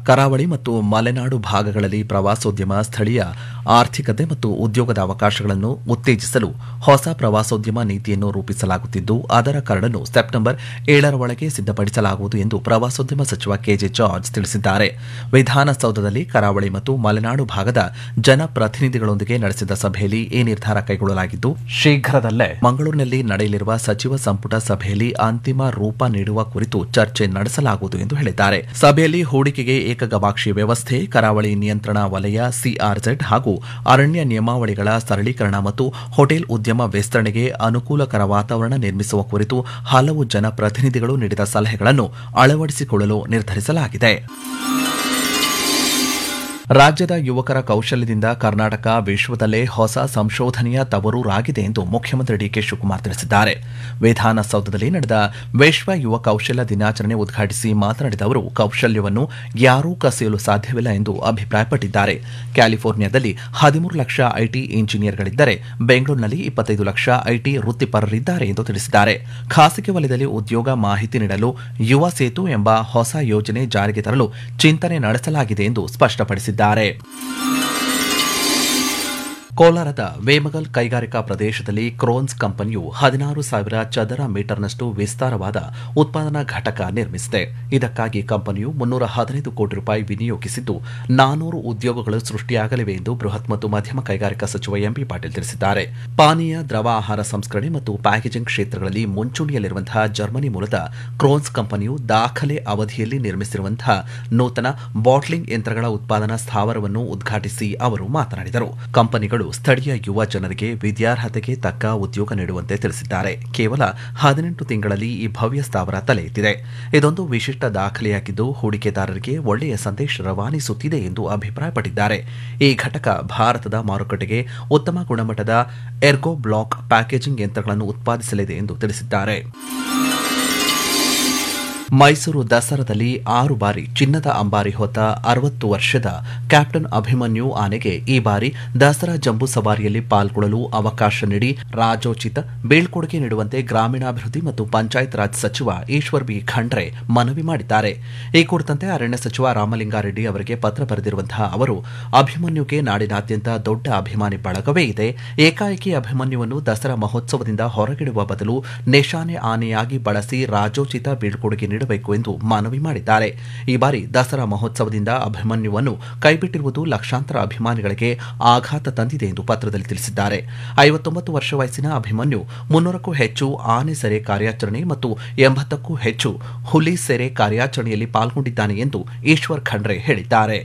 ಕರಾವಳಿ ಮತ್ತು ಮಲೆನಾಡು ಭಾಗಗಳಲ್ಲಿ ಪ್ರವಾಸೋದ್ಯಮ ಸ್ಥಳೀಯ ಆರ್ಥಿಕತೆ ಮತ್ತು ಉದ್ಯೋಗದ ಅವಕಾಶಗಳನ್ನು ಉತ್ತೇಜಿಸಲು ಹೊಸ ಪ್ರವಾಸೋದ್ಯಮ ನೀತಿಯನ್ನು ರೂಪಿಸಲಾಗುತ್ತಿದ್ದು ಅದರ ಕರಡನ್ನು ಸೆಪ್ಟೆಂಬರ್ ಏಳರ ಒಳಗೆ ಸಿದ್ದಪಡಿಸಲಾಗುವುದು ಎಂದು ಪ್ರವಾಸೋದ್ಯಮ ಸಚಿವ ಕೆಜೆ ಜಾರ್ಜ್ ತಿಳಿಸಿದ್ದಾರೆ ವಿಧಾನಸೌಧದಲ್ಲಿ ಕರಾವಳಿ ಮತ್ತು ಮಲೆನಾಡು ಭಾಗದ ಜನಪ್ರತಿನಿಧಿಗಳೊಂದಿಗೆ ನಡೆಸಿದ ಸಭೆಯಲ್ಲಿ ಈ ನಿರ್ಧಾರ ಕೈಗೊಳ್ಳಲಾಗಿದ್ದು ಶೀಘ್ರದಲ್ಲೇ ಮಂಗಳೂರಿನಲ್ಲಿ ನಡೆಯಲಿರುವ ಸಚಿವ ಸಂಪುಟ ಸಭೆಯಲ್ಲಿ ಅಂತಿಮ ರೂಪ ನೀಡುವ ಕುರಿತು ಚರ್ಚೆ ನಡೆಸಲಾಗುವುದು ಎಂದು ಹೇಳಿದ್ದಾರೆ ಸಭೆಯಲ್ಲಿ ಹೂಡಿಕೆಗೆ ಏಕಗವಾಕ್ಷಿ ವ್ಯವಸ್ಥೆ ಕರಾವಳಿ ನಿಯಂತ್ರಣ ವಲಯ ಸಿಆರ್ಜೆಡ್ ಹಾಗೂ ಅರಣ್ಯ ನಿಯಮಾವಳಿಗಳ ಸರಳೀಕರಣ ಮತ್ತು ಹೋಟೆಲ್ ಉದ್ಯಮ ವಿಸ್ತರಣೆಗೆ ಅನುಕೂಲಕರ ವಾತಾವರಣ ನಿರ್ಮಿಸುವ ಕುರಿತು ಹಲವು ಜನಪ್ರತಿನಿಧಿಗಳು ನೀಡಿದ ಸಲಹೆಗಳನ್ನು ಅಳವಡಿಸಿಕೊಳ್ಳಲು ನಿರ್ಧರಿಸಲಾಗಿದೆ ರಾಜ್ಯದ ಯುವಕರ ಕೌಶಲ್ಯದಿಂದ ಕರ್ನಾಟಕ ವಿಶ್ವದಲ್ಲೇ ಹೊಸ ಸಂಶೋಧನೆಯ ತವರೂರಾಗಿದೆ ಎಂದು ಮುಖ್ಯಮಂತ್ರಿ ಡಿಕೆ ಶಿವಕುಮಾರ್ ತಿಳಿಸಿದ್ದಾರೆ ವಿಧಾನಸೌಧದಲ್ಲಿ ನಡೆದ ವಿಶ್ವ ಯುವ ಕೌಶಲ್ಯ ದಿನಾಚರಣೆ ಉದ್ಘಾಟಿಸಿ ಮಾತನಾಡಿದ ಅವರು ಕೌಶಲ್ಯವನ್ನು ಯಾರೂ ಕಸಿಯಲು ಸಾಧ್ಯವಿಲ್ಲ ಎಂದು ಅಭಿಪ್ರಾಯಪಟ್ಟಿದ್ದಾರೆ ಕ್ಯಾಲಿಫೋರ್ನಿಯಾದಲ್ಲಿ ಹದಿಮೂರು ಲಕ್ಷ ಐಟಿ ಇಂಜಿನಿಯರ್ಗಳಿದ್ದರೆ ಬೆಂಗಳೂರಿನಲ್ಲಿ ಇಪ್ಪತ್ತೈದು ಲಕ್ಷ ಐಟಿ ವೃತ್ತಿಪರರಿದ್ದಾರೆ ಎಂದು ತಿಳಿಸಿದ್ದಾರೆ ಖಾಸಗಿ ವಲಯದಲ್ಲಿ ಉದ್ಯೋಗ ಮಾಹಿತಿ ನೀಡಲು ಯುವ ಸೇತು ಎಂಬ ಹೊಸ ಯೋಜನೆ ಜಾರಿಗೆ ತರಲು ಚಿಂತನೆ ನಡೆಸಲಾಗಿದೆ ಎಂದು ಸ್ಪಷ್ಟಪಡಿಸಿದ್ದಾರೆ ಕೋಲಾರದ ವೇಮಗಲ್ ಕೈಗಾರಿಕಾ ಪ್ರದೇಶದಲ್ಲಿ ಕ್ರೋನ್ಸ್ ಕಂಪನಿಯು ಹದಿನಾರು ಸಾವಿರ ಚದರ ಮೀಟರ್ನಷ್ಟು ವಿಸ್ತಾರವಾದ ಉತ್ಪಾದನಾ ಘಟಕ ನಿರ್ಮಿಸಿದೆ ಇದಕ್ಕಾಗಿ ಕಂಪನಿಯು ಮುನ್ನೂರ ಹದಿನೈದು ಕೋಟಿ ರೂಪಾಯಿ ವಿನಿಯೋಗಿಸಿದ್ದು ನಾನೂರು ಉದ್ಯೋಗಗಳು ಸೃಷ್ಟಿಯಾಗಲಿವೆ ಎಂದು ಬೃಹತ್ ಮತ್ತು ಮಧ್ಯಮ ಕೈಗಾರಿಕಾ ಸಚಿವ ಎಂಬಿ ಪಾಟೀಲ್ ತಿಳಿಸಿದ್ದಾರೆ ಪಾನೀಯ ದ್ರವ ಆಹಾರ ಸಂಸ್ಕರಣೆ ಮತ್ತು ಪ್ಯಾಕೇಜಿಂಗ್ ಕ್ಷೇತ್ರಗಳಲ್ಲಿ ಮುಂಚೂಣಿಯಲ್ಲಿರುವಂತಹ ಜರ್ಮನಿ ಮೂಲದ ಕ್ರೋನ್ಸ್ ಕಂಪನಿಯು ದಾಖಲೆ ಅವಧಿಯಲ್ಲಿ ನಿರ್ಮಿಸಿರುವಂತಹ ನೂತನ ಬಾಟ್ಲಿಂಗ್ ಯಂತ್ರಗಳ ಉತ್ಪಾದನಾ ಸ್ಥಾವರವನ್ನು ಉದ್ಘಾಟಿಸಿ ಅವರು ಮಾತನಾಡಿದರು ಕಂಪನಿಗಳು ಸ್ಥಳೀಯ ಯುವ ಜನರಿಗೆ ವಿದ್ಯಾರ್ಹತೆಗೆ ತಕ್ಕ ಉದ್ಯೋಗ ನೀಡುವಂತೆ ತಿಳಿಸಿದ್ದಾರೆ ಕೇವಲ ಹದಿನೆಂಟು ತಿಂಗಳಲ್ಲಿ ಈ ಭವ್ಯ ಸ್ಥಾವರ ತಲೆ ಎತ್ತಿದೆ ಇದೊಂದು ವಿಶಿಷ್ಟ ದಾಖಲೆಯಾಗಿದ್ದು ಹೂಡಿಕೆದಾರರಿಗೆ ಒಳ್ಳೆಯ ಸಂದೇಶ ರವಾನಿಸುತ್ತಿದೆ ಎಂದು ಅಭಿಪ್ರಾಯಪಟ್ಟಿದ್ದಾರೆ ಈ ಘಟಕ ಭಾರತದ ಮಾರುಕಟ್ಟೆಗೆ ಉತ್ತಮ ಗುಣಮಟ್ಟದ ಎರ್ಗೋ ಬ್ಲಾಕ್ ಪ್ಯಾಕೇಜಿಂಗ್ ಯಂತ್ರಗಳನ್ನು ಉತ್ಪಾದಿಸಲಿದೆ ಎಂದು ತಿಳಿಸಿದ್ದಾರೆ ಮೈಸೂರು ದಸರಾದಲ್ಲಿ ಆರು ಬಾರಿ ಚಿನ್ನದ ಅಂಬಾರಿ ಹೊತ್ತ ಅರವತ್ತು ವರ್ಷದ ಕ್ಯಾಪ್ಟನ್ ಅಭಿಮನ್ಯು ಆನೆಗೆ ಈ ಬಾರಿ ದಸರಾ ಜಂಬೂ ಸವಾರಿಯಲ್ಲಿ ಪಾಲ್ಗೊಳ್ಳಲು ಅವಕಾಶ ನೀಡಿ ರಾಜೋಚಿತ ಬೀಳ್ಕೊಡುಗೆ ನೀಡುವಂತೆ ಗ್ರಾಮೀಣಾಭಿವೃದ್ಧಿ ಮತ್ತು ಪಂಚಾಯತ್ ರಾಜ್ ಸಚಿವ ಈಶ್ವರ್ ಬಿ ಖಂಡ್ರೆ ಮನವಿ ಮಾಡಿದ್ದಾರೆ ಈ ಕುರಿತಂತೆ ಅರಣ್ಯ ಸಚಿವ ರಾಮಲಿಂಗಾರೆಡ್ಡಿ ಅವರಿಗೆ ಪತ್ರ ಬರೆದಿರುವಂತಹ ಅವರು ಅಭಿಮನ್ಯುಗೆ ನಾಡಿನಾದ್ಯಂತ ದೊಡ್ಡ ಅಭಿಮಾನಿ ಬಳಗವೇ ಇದೆ ಏಕಾಏಕಿ ಅಭಿಮನ್ಯುವನ್ನು ದಸರಾ ಮಹೋತ್ಸವದಿಂದ ಹೊರಗಿಡುವ ಬದಲು ನಿಶಾನೆ ಆನೆಯಾಗಿ ಬಳಸಿ ರಾಜೋಚಿತ ಬೀಳ್ಕೊಡುಗೆ ನೀಡಬೇಕು ಎಂದು ಮನವಿ ಮಾಡಿದ್ದಾರೆ ಈ ಬಾರಿ ದಸರಾ ಮಹೋತ್ಸವದಿಂದ ಅಭಿಮನ್ಯುವನ್ನು ಕೈಬಿಟ್ಟಿರುವುದು ಲಕ್ಷಾಂತರ ಅಭಿಮಾನಿಗಳಿಗೆ ಆಘಾತ ತಂದಿದೆ ಎಂದು ಪತ್ರದಲ್ಲಿ ತಿಳಿಸಿದ್ದಾರೆ ಐವತ್ತೊಂಬತ್ತು ವರ್ಷ ವಯಸ್ಸಿನ ಅಭಿಮನ್ಯು ಮುನ್ನೂರಕ್ಕೂ ಹೆಚ್ಚು ಆನೆ ಸೆರೆ ಕಾರ್ಯಾಚರಣೆ ಮತ್ತು ಎಂಬತ್ತಕ್ಕೂ ಹೆಚ್ಚು ಹುಲಿ ಸೆರೆ ಕಾರ್ಯಾಚರಣೆಯಲ್ಲಿ ಪಾಲ್ಗೊಂಡಿದ್ದಾನೆ ಎಂದು ಈಶ್ವರ್ ಖಂಡ್ರೆ ಹೇಳಿದ್ದಾರೆ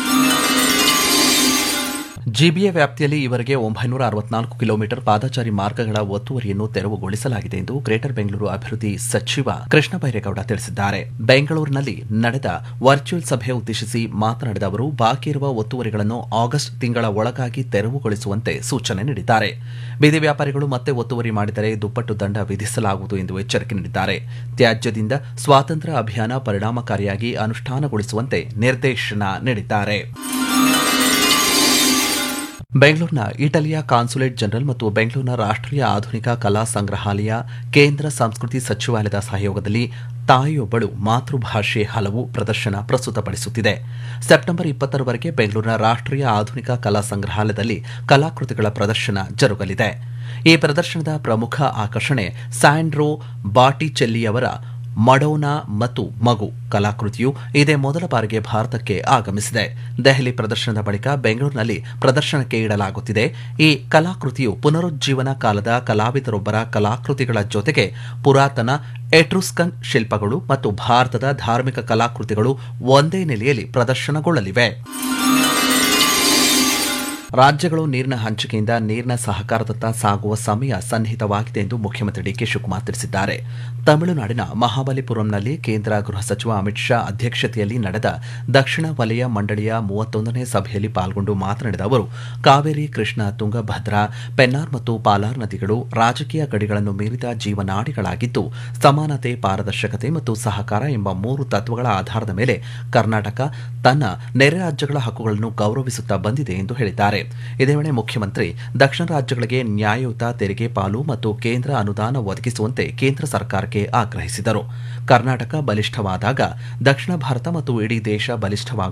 ಜಿಬಿಎ ವ್ಯಾಪ್ತಿಯಲ್ಲಿ ಈವರೆಗೆ ಒಂಬೈನೂರ ಅರವತ್ನಾಲ್ಕು ಕಿಲೋಮೀಟರ್ ಪಾದಚಾರಿ ಮಾರ್ಗಗಳ ಒತ್ತುವರಿಯನ್ನು ತೆರವುಗೊಳಿಸಲಾಗಿದೆ ಎಂದು ಗ್ರೇಟರ್ ಬೆಂಗಳೂರು ಅಭಿವೃದ್ಧಿ ಸಚಿವ ಕೃಷ್ಣ ಬೈರೇಗೌಡ ತಿಳಿಸಿದ್ದಾರೆ ಬೆಂಗಳೂರಿನಲ್ಲಿ ನಡೆದ ವರ್ಚುವಲ್ ಸಭೆ ಉದ್ದೇಶಿಸಿ ಮಾತನಾಡಿದ ಅವರು ಬಾಕಿ ಇರುವ ಒತ್ತುವರಿಗಳನ್ನು ಆಗಸ್ಟ್ ತಿಂಗಳ ಒಳಗಾಗಿ ತೆರವುಗೊಳಿಸುವಂತೆ ಸೂಚನೆ ನೀಡಿದ್ದಾರೆ ಬೀದಿ ವ್ಯಾಪಾರಿಗಳು ಮತ್ತೆ ಒತ್ತುವರಿ ಮಾಡಿದರೆ ದುಪ್ಪಟ್ಟು ದಂಡ ವಿಧಿಸಲಾಗುವುದು ಎಂದು ಎಚ್ಚರಿಕೆ ನೀಡಿದ್ದಾರೆ ತ್ಯಾಜ್ಯದಿಂದ ಸ್ವಾತಂತ್ರ್ಯ ಅಭಿಯಾನ ಪರಿಣಾಮಕಾರಿಯಾಗಿ ಅನುಷ್ಠಾನಗೊಳಿಸುವಂತೆ ನಿರ್ದೇಶನ ನೀಡಿದ್ದಾರೆ ಬೆಂಗಳೂರಿನ ಇಟಲಿಯ ಕಾನ್ಸುಲೇಟ್ ಜನರಲ್ ಮತ್ತು ಬೆಂಗಳೂರಿನ ರಾಷ್ಟ್ರೀಯ ಆಧುನಿಕ ಕಲಾ ಸಂಗ್ರಹಾಲಯ ಕೇಂದ್ರ ಸಂಸ್ಕೃತಿ ಸಚಿವಾಲಯದ ಸಹಯೋಗದಲ್ಲಿ ತಾಯಿಯೊಬ್ಬಳು ಮಾತೃಭಾಷೆ ಹಲವು ಪ್ರದರ್ಶನ ಪ್ರಸ್ತುತಪಡಿಸುತ್ತಿದೆ ಸೆಪ್ಟೆಂಬರ್ ಇಪ್ಪತ್ತರವರೆಗೆ ಬೆಂಗಳೂರಿನ ರಾಷ್ಟ್ರೀಯ ಆಧುನಿಕ ಕಲಾ ಸಂಗ್ರಹಾಲಯದಲ್ಲಿ ಕಲಾಕೃತಿಗಳ ಪ್ರದರ್ಶನ ಜರುಗಲಿದೆ ಈ ಪ್ರದರ್ಶನದ ಪ್ರಮುಖ ಆಕರ್ಷಣೆ ಸ್ಯಾಂಡ್ರೋ ಬಾಟಿಚೆಲ್ಲಿಯವರ ಮಡೋನಾ ಮತ್ತು ಮಗು ಕಲಾಕೃತಿಯು ಇದೇ ಮೊದಲ ಬಾರಿಗೆ ಭಾರತಕ್ಕೆ ಆಗಮಿಸಿದೆ ದೆಹಲಿ ಪ್ರದರ್ಶನದ ಬಳಿಕ ಬೆಂಗಳೂರಿನಲ್ಲಿ ಪ್ರದರ್ಶನಕ್ಕೆ ಇಡಲಾಗುತ್ತಿದೆ ಈ ಕಲಾಕೃತಿಯು ಪುನರುಜ್ಜೀವನ ಕಾಲದ ಕಲಾವಿದರೊಬ್ಬರ ಕಲಾಕೃತಿಗಳ ಜೊತೆಗೆ ಪುರಾತನ ಎಟ್ರುಸ್ಕನ್ ಶಿಲ್ಪಗಳು ಮತ್ತು ಭಾರತದ ಧಾರ್ಮಿಕ ಕಲಾಕೃತಿಗಳು ಒಂದೇ ನೆಲೆಯಲ್ಲಿ ಪ್ರದರ್ಶನಗೊಳ್ಳಲಿವೆ ರಾಜ್ಯಗಳು ನೀರಿನ ಹಂಚಿಕೆಯಿಂದ ನೀರಿನ ಸಹಕಾರದತ್ತ ಸಾಗುವ ಸಮಯ ಸನ್ನಿಹಿತವಾಗಿದೆ ಎಂದು ಮುಖ್ಯಮಂತ್ರಿ ಡಿಕೆ ಶಿವಕುಮಾರ್ ತಿಳಿಸಿದ್ದಾರೆ ತಮಿಳುನಾಡಿನ ಮಹಾಬಲಿಪುರಂನಲ್ಲಿ ಕೇಂದ್ರ ಗೃಹ ಸಚಿವ ಅಮಿತ್ ಶಾ ಅಧ್ಯಕ್ಷತೆಯಲ್ಲಿ ನಡೆದ ದಕ್ಷಿಣ ವಲಯ ಮಂಡಳಿಯ ಮೂವತ್ತೊಂದನೇ ಸಭೆಯಲ್ಲಿ ಪಾಲ್ಗೊಂಡು ಮಾತನಾಡಿದ ಅವರು ಕಾವೇರಿ ಕೃಷ್ಣ ತುಂಗಭದ್ರಾ ಪೆನ್ನಾರ್ ಮತ್ತು ಪಾಲಾರ್ ನದಿಗಳು ರಾಜಕೀಯ ಗಡಿಗಳನ್ನು ಮೀರಿದ ಜೀವನಾಡಿಗಳಾಗಿದ್ದು ಸಮಾನತೆ ಪಾರದರ್ಶಕತೆ ಮತ್ತು ಸಹಕಾರ ಎಂಬ ಮೂರು ತತ್ವಗಳ ಆಧಾರದ ಮೇಲೆ ಕರ್ನಾಟಕ ತನ್ನ ನೆರೆ ರಾಜ್ಯಗಳ ಹಕ್ಕುಗಳನ್ನು ಗೌರವಿಸುತ್ತಾ ಬಂದಿದೆ ಎಂದು ಹೇಳಿದ್ದಾರೆ ಇದೇ ವೇಳೆ ಮುಖ್ಯಮಂತ್ರಿ ದಕ್ಷಿಣ ರಾಜ್ಯಗಳಿಗೆ ನ್ಯಾಯಯುತ ತೆರಿಗೆ ಪಾಲು ಮತ್ತು ಕೇಂದ್ರ ಅನುದಾನ ಒದಗಿಸುವಂತೆ ಕೇಂದ್ರ ಸರ್ಕಾರಕ್ಕೆ ಆಗ್ರಹಿಸಿದರು ಕರ್ನಾಟಕ ಬಲಿಷ್ಠವಾದಾಗ ದಕ್ಷಿಣ ಭಾರತ ಮತ್ತು ಇಡೀ ದೇಶ ಬಲಿಷ್ಠವಾಗುತ್ತದೆ